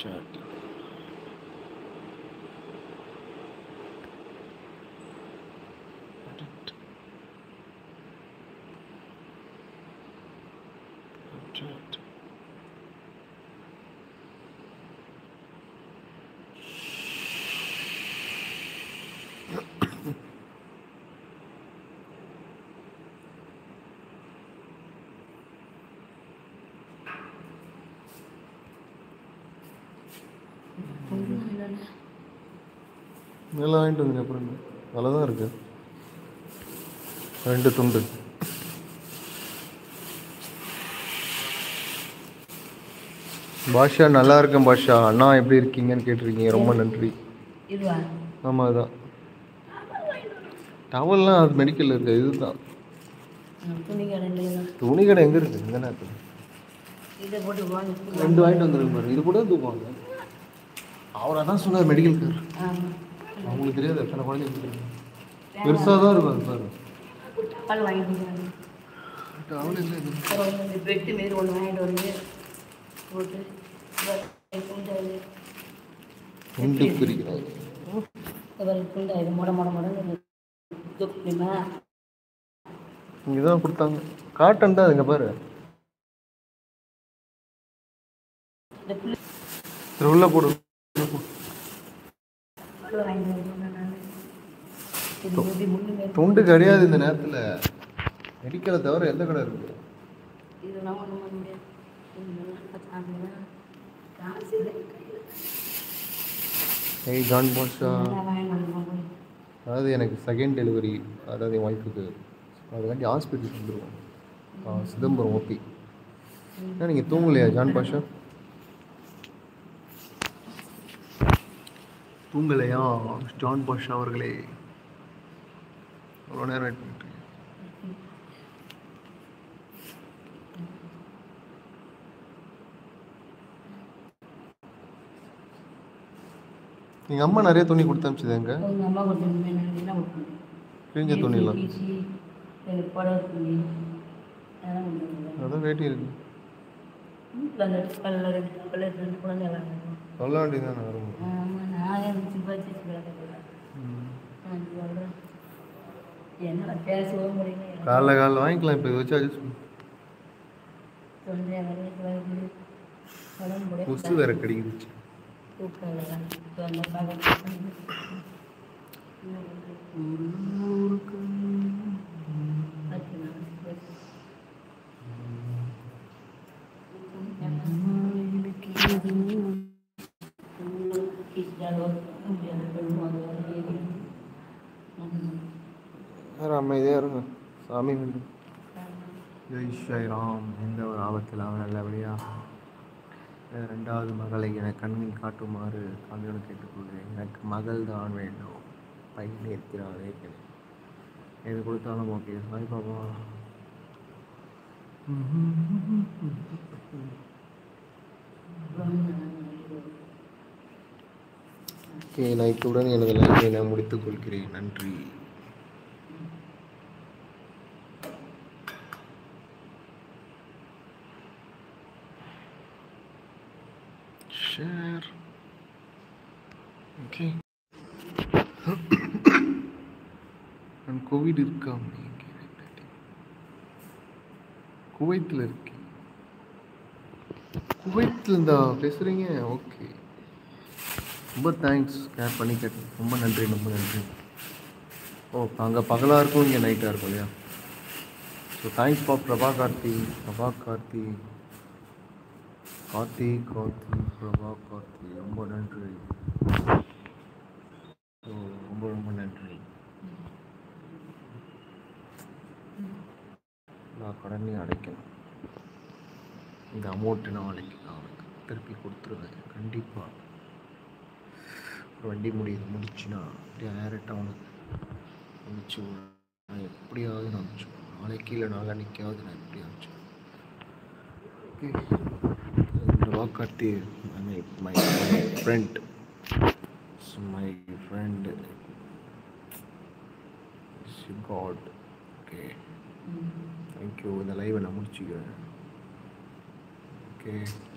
chat. Edit. Chat. இதெல்லாம் வாங்கிட்டு வந்துங்க அப்புறம் என்ன? நல்லா தான் இருக்கு ரெண்டு துண்டு பாஷா நல்லா இருக்கேன் பாஷா அண்ணா எப்படி இருக்கீங்கன்னு கேட்டிருக்கீங்க ரொம்ப நன்றி இதுவா ஆமாம் அதுதான் டவல்லாம் அது மெடிக்கலில் இருக்கு இதுதான் துணி கடையில் துணி கடை எங்கே இருக்குது இந்த நேரத்தில் இதை போட்டு வாங்கி ரெண்டு வாங்கிட்டு வந்துருக்கு பாரு இது கூட தூக்குவாங்க அவரை தான் சொன்னார் மெடிக்கல் கார் ஆமாம் அவங்களுக்கு தெரியாது எத்தனை குழந்தைங்க தெரியும் பெருசாக தான் இருக்கும் அது பாரு பால் வாங்கிட்டு வந்தாங்க டவல் இல்லை இது அப்புறம் இந்த பெட்டு மாரி ஒன்று வாங்கிட்டு வந்து போட்டு குண்டாது துண்டு பிரிக்கிறாங்க இவர் குண்டாது முட முட முடன்னு தூக்குமா இங்கே தான் கொடுத்தாங்க காட்டன் தான் அதுங்க பாரு இந்த புள்ளி சரி உள்ள போடு உள்ள போடு. பால் வாங்கிட்டு வந்தேன் நான் இது எப்படி முள்ளு மாரி துண்டு கிடையாது இந்த நேரத்தில் மெடிக்கலை தவிர எந்த கடை இருக்குது இதெல்லாம் ஒன்றும் பண்ண முடியாது இதெல்லாம் பார்த்தாங்கன்னா காசு இல்லை கையில் ஏய் ஜான் பாஷா நான் வாங்கிட்டு வந்து அதாவது எனக்கு செகண்ட் டெலிவரி அதாவது என் ஒய்ஃபுக்கு அதுக்காண்டி ஹாஸ்பிட்டல் வந்துருவோம் சிதம்பரம் ஓபி ஏன் நீங்கள் தூங்கலையா ஜான் பாஷா தூங்கலையா ஜான் பாஷா அவர்களே அவ்வளோ நேரம் வெயிட் பண்ணிட்டு எங்கள் அம்மா நிறைய துணி கொடுத்து அனுப்பிச்சது எங்க உங்கள் அம்மா கொடுத்து என்ன கொடுக்கணும் கிழிஞ்ச துணிலாம் பீசி எனக்கு புடவை துணி அதெல்லாம் கொடுத்துருங்க அதான் வேட்டி இருக்கு அந்த கல்ல ரெண்டு கல்ல ரெண்டு குழந்தை எல்லாம் இருக்கும் சொல்ல வேண்டியதானே வரும் ஆமாம் நான் என் சிம்பாச்சி விளக்கக்கூடாது என்னால் பேசவும் முடியல காலைல காலைல வாங்கிக்கலாம் இப்போ இதை வச்சு அட்ஜஸ்ட் பண்ணு தொண்டை வரைக்கும் உடம்பு முடியாது கொசு வேற கடிக்குது தூக்கம் இல்லை தொண்டை பார்க்க வேறு அமைதியாக இருங்க சாமி வேண்டும் ஜெய் ஸ்ரீராம் எந்த ஒரு ஆபத்தில் அவன் நல்லபடியாக அஹ் ரெண்டாவது மகளை எனக்கு கண்ணில் காட்டுமாறு காமியோடு கேட்டுக்கொள்கிறேன் எனக்கு மகள் தான் வேண்டும் பையன் இருக்கிறாளே எது கொடுத்தாலும் ஓகே சாய் பாபா ஓகே நான் இத்துடன் எனது லைஃப்பை நான் முடித்துக் கொள்கிறேன் நன்றி ஷேர் ஓகே நான் கோவிட் இருக்கா குவைத்தில் இருக்கேன் குவைத்தில் இருந்தா பேசுகிறீங்க ஓகே ரொம்ப தேங்க்ஸ் கேர் பண்ணி கேட்டேன் ரொம்ப நன்றி ரொம்ப நன்றி ஓ அங்கே பகலாக இருக்கும் இங்கே நைட்டாக இருக்கும் இல்லையா so thanks for Prabha Karthi Prabha Karthi Karthi Karthi Prabha Karthi ரொம்ப நன்றி ஸோ ரொம்ப ரொம்ப நன்றி நான் கடனையும் அடைக்கணும் இந்த அமௌண்ட்டு நான் அடைக்க அவனுக்கு திருப்பி கொடுத்துருவேன் கண்டிப்பாக ஒரு வண்டி முடியுது முடிச்சுன்னா டேரெக்டாக அவனுக்கு அனுப்பிச்சு விடுவேன். நான் எப்படியாவது நான் அனுப்பிச்சு விடுவேன். நாளைக்கு இல்லை நாளான்னைக்காவது நான் எப்படி அனுப்பிச்சு okay Prabha Karthi my my friend my friend god okay thank you இந்த லைவை நான் முடிச்சுக்கிறேன் ஓகே